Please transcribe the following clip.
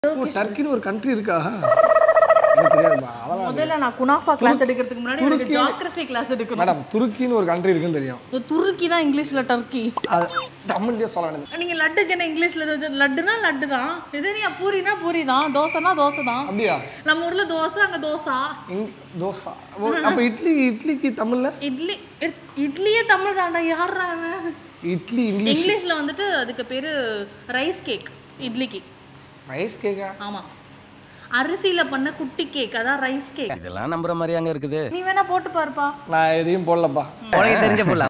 ஓ டர்க்கின்னு ஒரு கண்ட்ரி இருக்கா எனக்கு தெரியாதுப்பா அதெல்லாம் முதல்ல நான் குனாஃபா கிளாஸ் எடுக்கிறதுக்கு முன்னாடி எனக்கு ஜியோகிராஃபி கிளாஸ் எடுக்கணும் மேடம் துருக்கின்னு ஒரு கண்ட்ரி இருக்குன்னு தெரியும் இந்த துருக்கி தான் இங்கிலீஷ்ல டர்க்கி அது தமிழ்லயே சொல்ல வேண்டியது நீங்க லட்டுக்கு என்ன இங்கிலீஷ்ல ஏதாவது வச்சு- லட்டுனா லட்டு தான் இது நீ பூரினா பூரி தான் தோசைனா தோசை தான் அப்படியா நம்ம ஊர்ல தோசை அங்க தோசை இங் தோசை ஓ, அப்ப இட்லி இட்லிக்கு தமிழ்ல இட்லி இட்- இட்லியே தமிழ் தாண்டா யாரா அவன்? இட்லி இங்கிலீஷ் இங்கிலீஷ்ல வந்துட்டு அதுக்கு பேரு ரைஸ் கேக் இட்லிக்கு ரைஸ் கேக்கா ஆமா அரிசியில பண்ண குட்டி கேக் அதான் ரைஸ் கேக் இதெல்லாம் நம்புற மாதிரி அங்க இருக்குது நீ வேணா போட்டு பாருப்பா நான் எதையும் போடலப்பா உனக்கு தெரிஞ்ச பொருள்